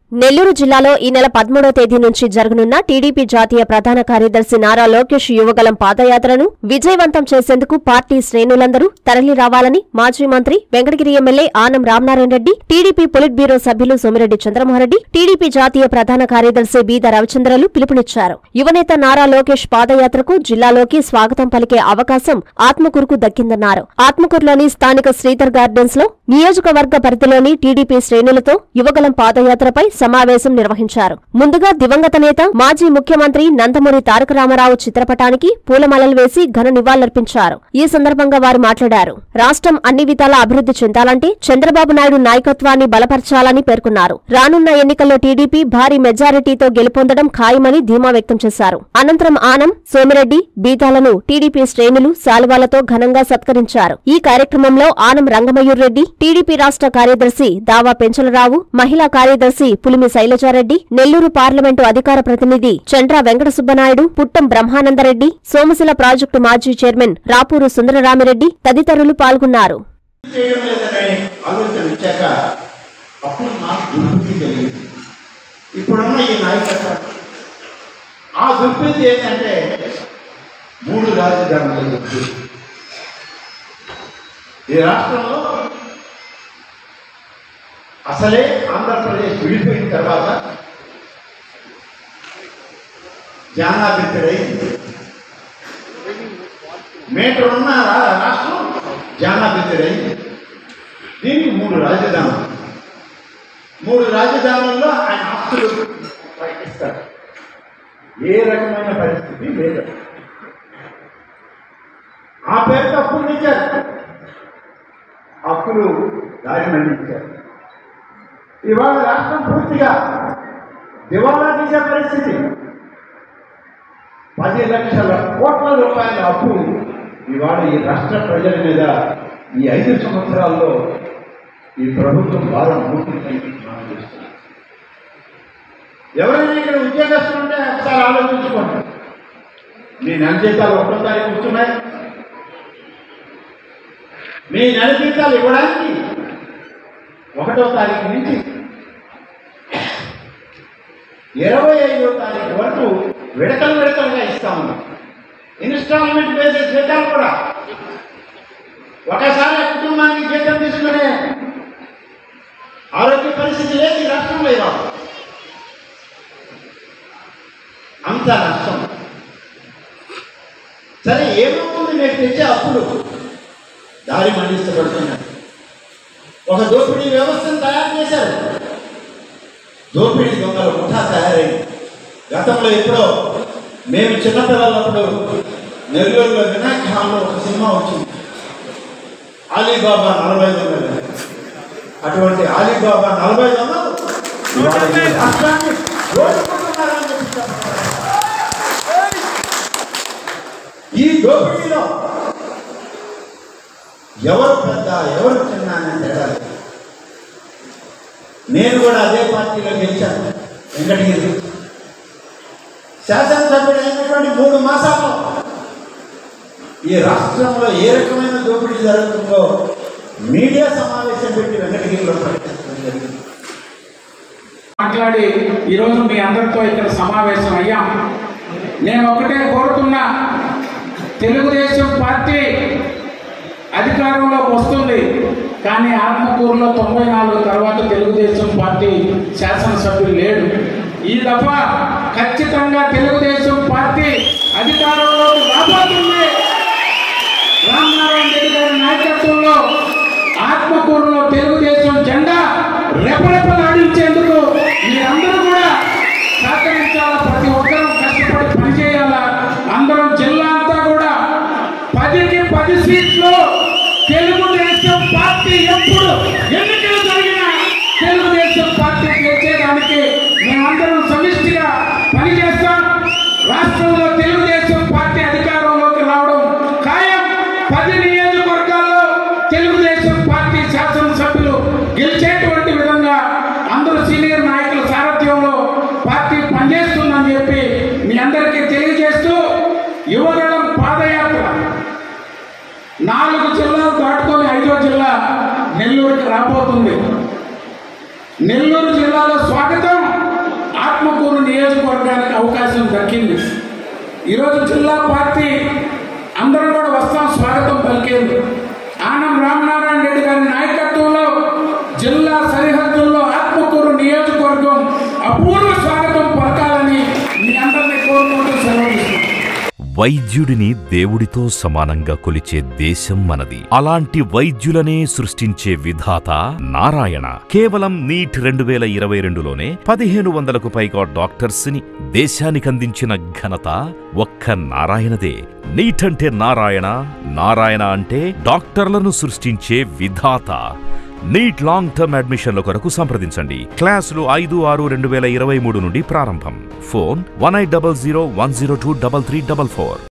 నెల్లూరు జిల్లాలో ఈ నెల పదమూడో తేదీ నుంచి జరగనున్న టీడీపీ జాతీయ ప్రధాన కార్యదర్శి నారా లోకేష్ యువగలం పాదయాత్రను విజయవంతం చేసేందుకు పార్టీ శ్రేణులందరూ తరలి రావాలని మాజీ మంత్రి Venkatagiri MLA Anam Ramanarayana Reddy TDP politburo సభ్యులు సోమిరెడ్డి చంద్రమోహన్రెడ్డి టీడీపీ జాతీయ ప్రధాన కార్యదర్శి బీద రవిచంద్రలు పిలుపునిచ్చారు యువనేత నారా లోకేష్ పాదయాత్రకు జిల్లాలోకి స్వాగతం పలికే అవకాశం ఆత్మకూరుకు దక్కిందన్నారు ఆత్మకూరులోని స్థానిక శ్రీధర్ గార్డెన్స్ లో నియోజకవర్గ పరిధిలోని టీడీపీ శ్రేణులతో యువగలం పాదయాత్రపై సమావేశం నిర్వహించారు ముందుగా దివంగత నేత మాజీ ముఖ్యమంత్రి నందమూరి తారక రామారావు చిత్రపటానికి పూలమాలలు వేసి ఘన నివాళులర్పించారు ఈ సందర్భంగా వారు మాట్లాడారు రాష్ట్రం అన్ని విధాలా అభివృద్ధి చెందాలంటే చంద్రబాబు నాయుడు నాయకత్వాన్ని బలపరచాలని పేర్కొన్నారు రానున్న ఎన్నికల్లో టీడీపీ భారీ మెజారిటీతో గెలుపొందడం ఖాయమని ధీమా వ్యక్తం చేశారు అనంతరం ఆనం సోమిరెడ్డి బీతాలను టీడీపీ శ్రేణులు శాలువాలతో ఘనంగా సత్కరించారు ఈ కార్యక్రమంలో ఆనం రంగమయూర్ రెడ్డి టీడీపీ రాష్ట్ర కార్యదర్శి దావా పెంచలరావు మహిళా కార్యదర్శి పులిమి శైలజారెడ్డి నెల్లూరు పార్లమెంటు అధికార ప్రతినిధి చండ్ర వెంకట సుబ్బనాయుడు పుట్టం బ్రహ్మానందరెడ్డి సోమశిల ప్రాజెక్టు మాజీ చైర్మన్ రాపూరు సుందరరామిరెడ్డి తదితరులు పాల్గొన్నారు చేయడం లేదనే ఆలోచన ఇచ్చాక అప్పుడు నాకు దుర్బుద్ధి కలిగింది ఇప్పుడున్న ఈ నాయకత్వం ఆ దుర్బుద్ధి ఏంటంటే మూడు రాజధానులు దుర్బుద్ధి ఈ రాష్ట్రంలో అసలే ఆంధ్రప్రదేశ్ విడిపోయిన తర్వాత జానాభిత్తుడైంది మీటర్ ఉన్న రా- రాష్ట్రం జానాభిత్తుడైంది దీనికి మూడు రాజధానులు మూడు రాజధానుల్లో ఆయన ఆస్తులు ప్రకటిస్తారు ఏ రకమైన పరిస్థితి లేదు ఆ పేరుతో అప్పులు ఇచ్చారు అప్పులు దారి మళ్లించారు ఇవాళ రాష్ట్రం పూర్తిగా దివాలా తీసే పరిస్థితి పది లక్షల కోట్ల రూపాయల అప్పు ఇవాళ ఈ రాష్ట్ర ప్రజల మీద ఈ ఐదు సంవత్సరాల్లో ఈ ప్రభుత్వం భారం మూర్తిందని మనం చూస్తున్నాం ఎవరైనా ఇక్కడ ఉద్యోగస్తులు ఉంటే ఒకసారి ఆలోచించుకోండి మీ నెల జీతాలు ఒకటో తారీఖు వస్తున్నాయి మీ నెల జీతాలు ఇవ్వడానికి ఒకటో తారీఖు నుంచి ఇరవై ఐదో తారీఖు వరకు విడతలు విడతలుగా ఇస్తా ఉన్నాం ఇన్స్టాల్మెంట్ బేసిస్ జీతాలు కూడా ఒకసారి ఆ కుటుంబానికి జీతం తీసుకునే ఆరోగ్య పరిస్థితి లేదు ఈ రాష్ట్రంలో ఇవాళ అంత నష్టం సరే ఏమవుతుంది మీరు తెచ్చే అప్పుడు దారి మళ్లిస్తబడుతున్నాడు ఒక దోపిడీ వ్యవస్థను తయారు చేశారు దోపిడీ దొంగల ముఠా తయారైంది గతంలో ఎప్పుడో మేము చిన్నపిల్లలప్పుడు నెల్లూరులో వినాయక హాల్లో ఒక సినిమా వచ్చింది అలీబాబా నలభై దొంగలు అటువంటి అలీబాబా నలభై దొంగలు ఇవాళ ఈ రాష్ట్రాన్ని దోచుకుంటున్నారని చెప్పి చెప్తున్నారు. ఈ దోపిడీలో ఎవరు పెద్ద ఎవరు చిన్న అని తేడా లేదు. నేను కూడా అదే పార్టీలో గెలిచాను వెంకటగిరి శాసనసభ్యుడు అయినటువంటి మూడు మాసాల్లో ఈ రాష్ట్రంలో ఏ రకమైన దోపిడీ జరుగుతుందో మీడియా సమావేశం పెట్టి వెంకటగిరిలో ప్రకటించడం జరిగింది మాట్లాడి ఈరోజు మీ అందరితో ఇక్కడ సమావేశం అయ్యాం నేను ఒకటే కోరుతున్నా తెలుగుదేశం పార్టీ అధికారంలోకి వస్తుంది కానీ ఆత్మకూరులో తొంభై నాలుగు తర్వాత తెలుగుదేశం పార్టీ శాసనసభ్యులు లేడు ఈ దఫా ఖచ్చితంగా తెలుగుదేశం పార్టీ అధికారంలోకి రాబోతుంది రామనారాయణ రెడ్డి గారి నాయకత్వంలో ఆత్మకూరులో తెలుగుదేశం జెండా రెపరెపలాడించేందుకు మీరందరూ కూడా సహకరించాలా ప్రతి ఒక్కరూ కష్టపడి పనిచేయాలా అందరం జిల్లా అంతా కూడా పదికి పది సీట్లు తెలుగుదేశం పార్టీ ఎప్పుడు ఎన్నికలు జరిగినా తెలుగుదేశం పార్టీ గెలిచేదానికి మేమందరం సమిష్టిగా పనిచేస్తాం రాష్ట్రంలో తెలుగుదేశం పార్టీ అధికారంలోకి రావడం ఖాయం పది నియోజకవర్గాల్లో తెలుగుదేశం పార్టీ శాసనసభ్యులు గెలిచేటువంటి విధంగా అందరూ సీనియర్ నాయకుల సారథ్యంలో పార్టీ పనిచేస్తుందని చెప్పి మీ అందరికీ తెలియజేస్తూ యువగళం పాదయాత్ర నాలుగు జిల్లాలు దాటుకొని ఐదో జిల్లా నెల్లూరుకి రాబోతుంది నెల్లూరు జిల్లాలో స్వాగతం ఆత్మకూరు నియోజకవర్గానికి అవకాశం దక్కింది ఈరోజు జిల్లా పార్టీ అందరూ కూడా వస్తాం స్వాగతం పలికేది ఆనం రామనారాయణ రెడ్డి గారి నాయకత్వంలో జిల్లా సరిహద్దుల్లో ఆత్మకూరు నియోజకవర్గం అపూర్వ స్వాగతం పలకాలని మీ అందరినీ కోరుకుంటూ సెలవు వైద్యుడిని దేవుడితో సమానంగా కొలిచే దేశం మనది అలాంటి వైద్యులనే సృష్టించే విధాత నారాయణ కేవలం నీట్ రెండు వేల ఇరవై రెండులోనే పదిహేను వందలకు పైగా డాక్టర్స్ ని దేశానికందించిన ఘనత ఒక్క నారాయణదే నీట్ అంటే నారాయణ నారాయణ అంటే డాక్టర్లను సృష్టించే విధాత నీట్ లాంగ్ టర్మ్ అడ్మిషన్ల కొరకు సంప్రదించండి క్లాసులు ఐదు ఆరు రెండు వేల ఇరవై మూడు నుండి ప్రారంభం phone one eight double zero one zero two double three double four